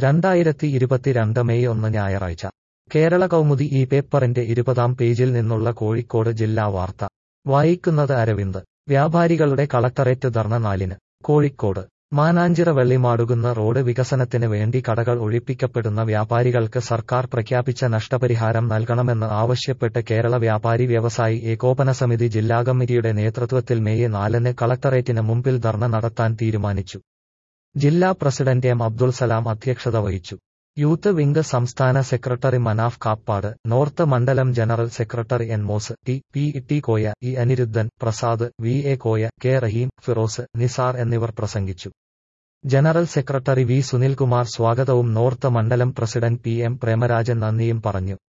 രണ്ടായിരത്തി ഇരുപത്തിരണ്ട് മെയ് ഒന്ന് ഞായറാഴ്ച കേരള കൗമുദി ഈ പേപ്പറിന്റെ ഇരുപതാം പേജിൽ നിന്നുള്ള കോഴിക്കോട് ജില്ലാ വാർത്ത വായിക്കുന്നത് അരവിന്ദ് വ്യാപാരികളുടെ കളക്ടറേറ്റ് ധർണ നാലിന് കോഴിക്കോട് മാനാഞ്ചിറ വെള്ളിമാടുകുന്ന റോഡ് വികസനത്തിന് വേണ്ടി കടകൾ ഒഴിപ്പിക്കപ്പെടുന്ന വ്യാപാരികൾക്ക് സർക്കാർ പ്രഖ്യാപിച്ച നഷ്ടപരിഹാരം നൽകണമെന്ന് ആവശ്യപ്പെട്ട് കേരള വ്യാപാരി വ്യവസായി ഏകോപന സമിതി ജില്ലാ കമ്മിറ്റിയുടെ നേതൃത്വത്തിൽ മെയ് നാലിന് കളക്ടറേറ്റിന് മുമ്പിൽ ധർണ നടത്താൻ തീരുമാനിച്ചു ജില്ലാ പ്രസിഡന്റ് എം അബ്ദുൾ സലാം അധ്യക്ഷത വഹിച്ചു യൂത്ത് വിംഗ് സംസ്ഥാന സെക്രട്ടറി മനാഫ് കാപ്പാട് നോർത്ത് മണ്ഡലം general secretary N Mos T P T Koya E Anirudhan Prasad V A Koya K Rahim Firoz Nizar എന്നിവർ പ്രസംഗിച്ചു ജനറൽ സെക്രട്ടറി വി സുനിൽകുമാർ സ്വാഗതവും നോർത്ത് മണ്ഡലം പ്രസിഡന്റ് പി എം പ്രേമരാജൻ നന്ദിയും പറഞ്ഞു